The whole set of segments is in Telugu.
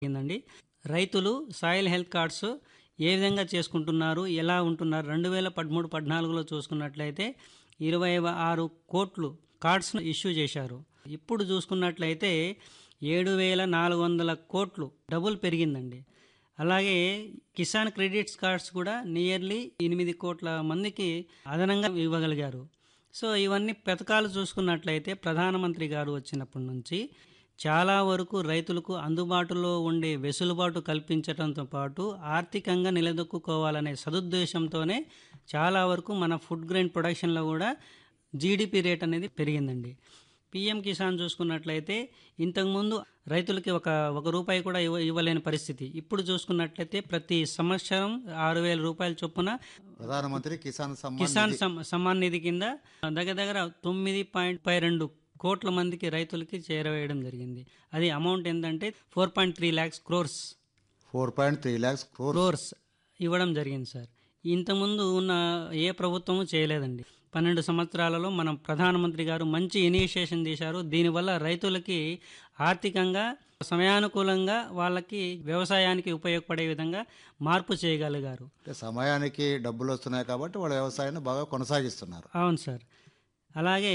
జరిగిందండి రైతులు సాయిల్ హెల్త్ కార్డ్స్ ఏ విధంగా చేసుకుంటున్నారు ఎలా ఉంటున్నారు రెండు వేల పదమూడు పద్నాలుగులో చూసుకున్నట్లయితే ఇరవై ఆరు కోట్లు కార్డ్స్ను ఇష్యూ చేశారు ఇప్పుడు చూసుకున్నట్లయితే ఏడు వేల నాలుగు వందల కోట్లు డబుల్ పెరిగిందండి అలాగే కిసాన్ క్రెడిట్స్ కార్డ్స్ కూడా నియర్లీ ఎనిమిది కోట్ల మందికి అదనంగా ఇవ్వగలిగారు సో ఇవన్నీ పథకాలు చూసుకున్నట్లయితే ప్రధానమంత్రి గారు వచ్చినప్పటి నుంచి చాలా వరకు రైతులకు అందుబాటులో ఉండే వెసులుబాటు కల్పించడంతో పాటు ఆర్థికంగా నిలదొక్కుకోవాలనే సదుద్దేశంతోనే చాలా వరకు మన ఫుడ్ గ్రెయిన్ ప్రొడక్షన్లో కూడా జీడిపి రేట్ అనేది పెరిగిందండి పిఎం కిసాన్ చూసుకున్నట్లయితే ఇంతకుముందు రైతులకి ఒక ఒక రూపాయి కూడా ఇవ్వ ఇవ్వలేని పరిస్థితి ఇప్పుడు చూసుకున్నట్లయితే ప్రతి సంవత్సరం ఆరు వేల రూపాయల చొప్పున ప్రధానమంత్రి కిసాన్ సమ్మాన్ కిసాన్ సమ్- సమ్మాన్ నిధి కింద దగ్గర దగ్గర తొమ్మిది పాయింట్ పై రెండు కోట్ల మందికి రైతులకి చేరవేయడం జరిగింది అది అమౌంట్ ఏంటంటే four point three lakhs crores four point three lakhs crore crores ఇవ్వడం జరిగింది సార్ ఇంతకుముందు ఉన్న ఏ ప్రభుత్వము చేయలేదండి పన్నెండు సంవత్సరాలలో మనం ప్రధానమంత్రి గారు మంచి ఇనిషియేషన్ తీశారు దీనివల్ల రైతులకి ఆర్థికంగా సమయానుకూలంగా వాళ్ళకి వ్యవసాయానికి ఉపయోగపడే విధంగా మార్పు చేయగలిగారు అంటే సమయానికి డబ్బులు వస్తున్నాయి కాబట్టి వాళ్ళ వ్యవసాయాన్ని బాగా కొనసాగిస్తున్నారు అవును సార్ అలాగే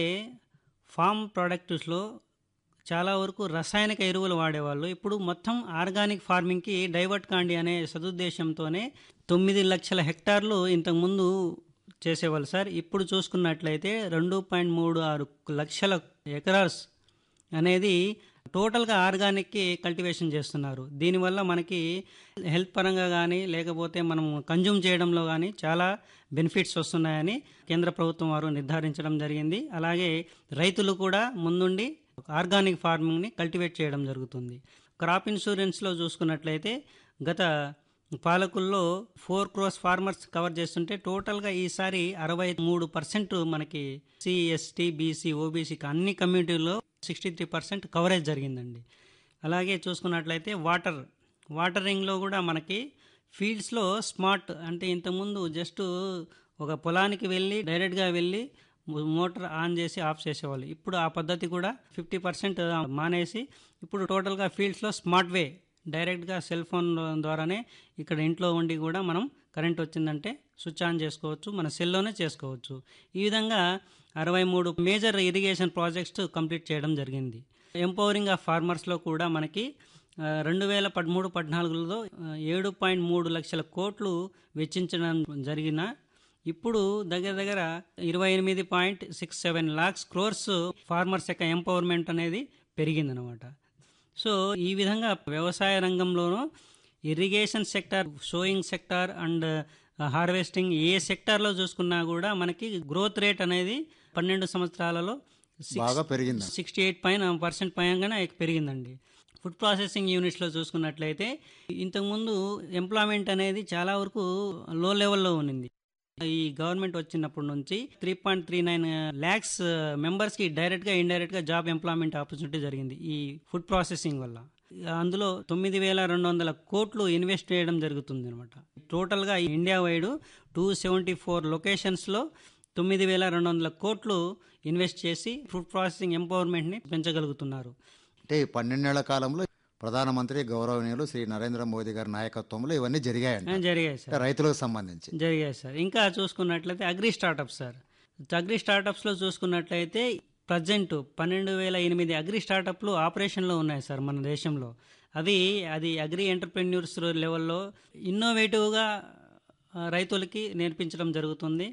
ఫామ్ ప్రోడక్ట్స్లో చాలా వరకు రసాయనిక ఎరువులు వాడేవాళ్ళు ఇప్పుడు మొత్తం ఆర్గానిక్ ఫార్మింగ్కి డైవర్ట్ కాండి అనే సదుద్దేశంతోనే తొమ్మిది లక్షల హెక్టార్లు ఇంతకుముందు చేసేవాళ్ళు సార్ ఇప్పుడు చూసుకున్నట్లయితే రెండు పాయింట్ మూడు ఆరు లక్షల ఎకరాస్ అనేది టోటల్గా ఆర్గానిక్కి కల్టివేషన్ చేస్తున్నారు దీనివల్ల మనకి హెల్త్ పరంగా కానీ లేకపోతే మనం కన్జ్యూమ్ చేయడంలో కానీ చాలా బెనిఫిట్స్ వస్తున్నాయని కేంద్ర ప్రభుత్వం వారు నిర్ధారించడం జరిగింది అలాగే రైతులు కూడా ముందుండి ఆర్గానిక్ ఫార్మింగ్ని కల్టివేట్ చేయడం జరుగుతుంది క్రాప్ ఇన్సూరెన్స్లో చూసుకున్నట్లయితే గత పాలకుల్లో ఫోర్ క్రోస్ ఫార్మర్స్ కవర్ చేస్తుంటే టోటల్గా ఈసారి అరవై మూడు పర్సెంట్ మనకి సిఎస్టీ బీసీ ఓబీసీకి అన్ని కమ్యూనిటీల్లో సిక్స్టీ త్రీ పర్సెంట్ కవరేజ్ జరిగిందండి అలాగే చూసుకున్నట్లయితే వాటర్ వాటరింగ్లో కూడా మనకి ఫీల్డ్స్లో స్మార్ట్ అంటే ఇంతకుముందు జస్ట్ ఒక పొలానికి వెళ్ళి డైరెక్ట్గా వెళ్ళి మోటార్ ఆన్ చేసి ఆఫ్ చేసేవాళ్ళు ఇప్పుడు ఆ పద్ధతి కూడా ఫిఫ్టీ పర్సెంట్ మానేసి ఇప్పుడు టోటల్గా ఫీల్డ్స్లో స్మార్ట్ వే డైరెక్ట్గా సెల్ ఫోన్ ద్వారానే ఇక్కడ ఇంట్లో ఉండి కూడా మనం కరెంట్ వచ్చిందంటే స్విచ్ ఆన్ చేసుకోవచ్చు మన సెల్లోనే చేసుకోవచ్చు ఈ విధంగా అరవై మూడు మేజర్ ఇరిగేషన్ ప్రాజెక్ట్స్ కంప్లీట్ చేయడం జరిగింది ఎంపవరింగ్ ఆఫ్ ఫార్మర్స్లో కూడా మనకి ఆ, రెండు వేల పదమూడు పద్నాలుగులో ఆ, ఏడు పాయింట్ మూడు లక్షల కోట్లు వెచ్చించడం జరిగిన ఇప్పుడు దగ్గర దగ్గర ఇరవై ఎనిమిది point six seven lakhs crores farmers యొక్క ఎంపవర్మెంట్ అనేది పెరిగిందనమాట సో ఈ విధంగా వ్యవసాయ రంగంలోనూ irrigation sector sowing sector and harvesting ఏ సెక్టార్లో చూసుకున్నా కూడా మనకి గ్రోత్ రేట్ అనేది పన్నెండు సంవత్సరాలలో బాగా పెరిగింది సిక్స్టీ ఎయిట్ పైన పర్సెంట్ పైనగానే పెరిగిందండి ఫుడ్ ప్రాసెసింగ్ యూనిట్స్లో చూసుకున్నట్లయితే ఇంతకుముందు ఎంప్లాయ్మెంట్ అనేది చాలా వరకు లో లెవెల్లో ఉన్నింది ఈ గవర్నమెంట్ వచ్చినప్పటి నుంచి three point three nine lakhs మెంబర్స్కి డైరెక్ట్గా ఇండైరెక్ట్గా జాబ్ ఎంప్లాయ్మెంట్ ఆపర్చునిటీ జరిగింది ఈ ఫుడ్ ప్రాసెసింగ్ వల్ల అందులో తొమ్మిది వేల రెండు వందల కోట్లు ఇన్వెస్ట్ చేయడం జరుగుతుంది అనమాట టోటల్గా India wide two seventy four లొకేషన్స్లో తొమ్మిది వేల రెండు వందల కోట్లు ఇన్వెస్ట్ చేసి ఫుడ్ ప్రాసెసింగ్ ఎంపవర్మెంట్ని పెంచగలుగుతున్నారు అంటే ఈ పన్నెండేళ్ల కాలంలో ప్రధానమంత్రి గౌరవనీయులు శ్రీ నరేంద్ర మోదీ గారి నాయకత్వంలో ఇవన్నీ జరిగాయంట ఆ, జరిగాయి సార్ అంటే రైతులకు సంబంధించి జరిగాయి సార్ ఇంకా చూసుకున్నట్లయితే అగ్రి స్టార్టప్స్ సార్ అగ్రి స్టార్టప్స్లో చూసుకున్నట్లయితే ప్రజెంట్ పన్నెండు వేల ఎనిమిది అగ్రి స్టార్టప్లు ఆపరేషన్లో ఉన్నాయి సార్ మన దేశంలో అవి అది అగ్రి ఎంటర్ప్రెన్యూర్స్ లెవెల్లో ఇన్నోవేటివ్గా ఆ, రైతులకి నేర్పించడం జరుగుతుంది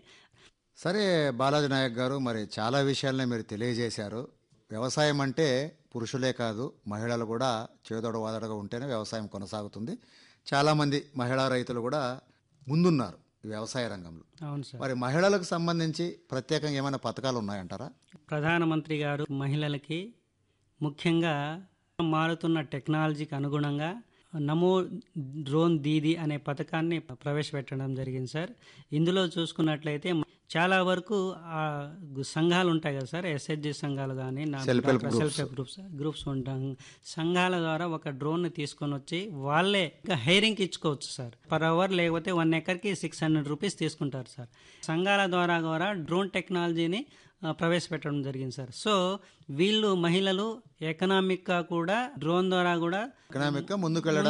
సరే బాలాజీ నాయక్ గారు మరి చాలా విషయాలనే మీరు తెలియజేశారు వ్యవసాయం అంటే పురుషులే కాదు మహిళలు కూడా చేదోడ వాదడగా ఉంటేనే వ్యవసాయం కొనసాగుతుంది చాలామంది మహిళా రైతులు కూడా ముందున్నారు ఈ వ్యవసాయ రంగంలో అవును సార్ మరి మహిళలకు సంబంధించి ప్రత్యేకంగా ఏమైనా పథకాలు ఉన్నాయంటారా ప్రధానమంత్రి గారు మహిళలకి ముఖ్యంగా మారుతున్న టెక్నాలజీకి అనుగుణంగా నమో డ్రోన్ దీది అనే పథకాన్ని ప్రవేశపెట్టడం జరిగింది సార్ ఇందులో చూసుకున్నట్లయితే చాలా వరకు ఆ గు- సంఘాలు ఉంటాయి కదా సార్ ఎస్హెచ్జి సంఘాలు కానీ Self help groups. Self help groups groups ఉంటాం సంఘాల ద్వారా ఒక డ్రోన్ ని తీసుకొని వచ్చి వాళ్ళే ఇంకా హైరింగ్ ఇచ్చుకోవచ్చు సార్ పర్ అవర్ లేకపోతే వన్ ఎకర్కి సిక్స్ హండ్రెడ్ రూపీస్ తీసుకుంటారు సార్ సంఘాల ద్వారా కూడా డ్రోన్ టెక్నాలజీని ఆ, ప్రవేశపెట్టడం జరిగింది సార్ సో వీళ్ళు మహిళలు ఎకనామిక్గా కూడా డ్రోన్ ద్వారా కూడా ఎకనామిక్గా ముందుకు వెళ్ళడానికి